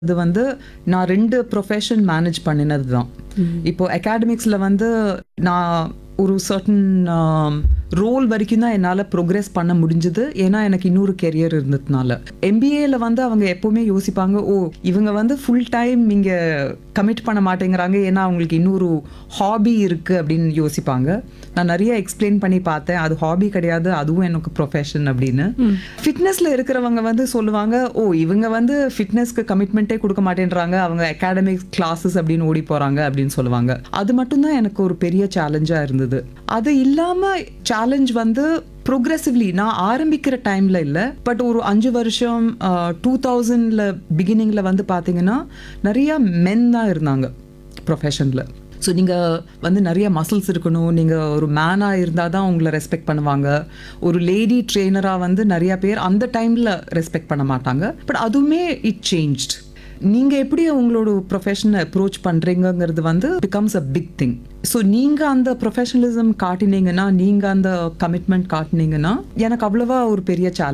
இது வந்து நான் ரெண்டு ப்ரொஃபஷன் மேனேஜ் பண்ணினது தான் இப்போ அகாடமிக்ஸில் வந்து நான் ஒரு சர்டன் ரோல் வரைக்கும் தான் என்னால் ப்ரோக்ரஸ் பண்ண முடிஞ்சது ஏன்னா எனக்கு இன்னொரு கெரியர் இருந்ததுனால எம்பிஏல வந்து அவங்க எப்போவுமே யோசிப்பாங்க ஓ இவங்க வந்து ஃபுல் டைம் இங்கே கமிட் பண்ண மாட்டேங்கிறாங்க ஏன்னா அவங்களுக்கு இன்னொரு ஹாபி இருக்குது அப்படின்னு யோசிப்பாங்க நான் நிறைய எக்ஸ்பிளைன் பண்ணி பார்த்தேன் அது ஹாபி கிடையாது அதுவும் எனக்கு ப்ரொஃபஷன் அப்படின்னு ஃபிட்னஸில் இருக்கிறவங்க வந்து சொல்லுவாங்க ஓ இவங்க வந்து ஃபிட்னஸ்க்கு கமிட்மெண்ட்டே கொடுக்க மாட்டேன்றாங்க அவங்க அகாடமிக் கிளாஸஸ் அப்படின்னு ஓடி போகிறாங்க அப்படின்னு சொல்லுவாங்க அது மட்டும்தான் எனக்கு ஒரு பெரிய சேலஞ்சாக இருந்தது அது இல்லாமல் சேலஞ்ச் வந்து ப்ரோக்ரெசிவ்லி நான் ஆரம்பிக்கிற டைமில் இல்லை பட் ஒரு அஞ்சு வருஷம் டூ தௌசண்டில் பிகினிங்கில் வந்து பார்த்தீங்கன்னா நிறையா மென் தான் இருந்தாங்க ப்ரொஃபஷனில் ஸோ நீங்கள் வந்து நிறைய மசில்ஸ் இருக்கணும் நீங்கள் ஒரு மேனாக இருந்தால் தான் உங்களை ரெஸ்பெக்ட் பண்ணுவாங்க ஒரு லேடி ட்ரெயினராக வந்து நிறைய பேர் அந்த டைமில் ரெஸ்பெக்ட் பண்ண மாட்டாங்க பட் அதுவுமே இட் சேஞ்ச்ட் நீங்கள் எப்படி உங்களோட ப்ரொஃபஷனை அப்ரோச் பண்ணுறீங்கங்கிறது வந்து becomes a big thing so நீங்கள் அந்த ப்ரொஃபஷனலிசம் காட்டினீங்கன்னா நீங்கள் அந்த கமிட்மெண்ட் காட்டினீங்கன்னா எனக்கு அவ்வளோவா ஒரு பெரிய சேலஞ்ச்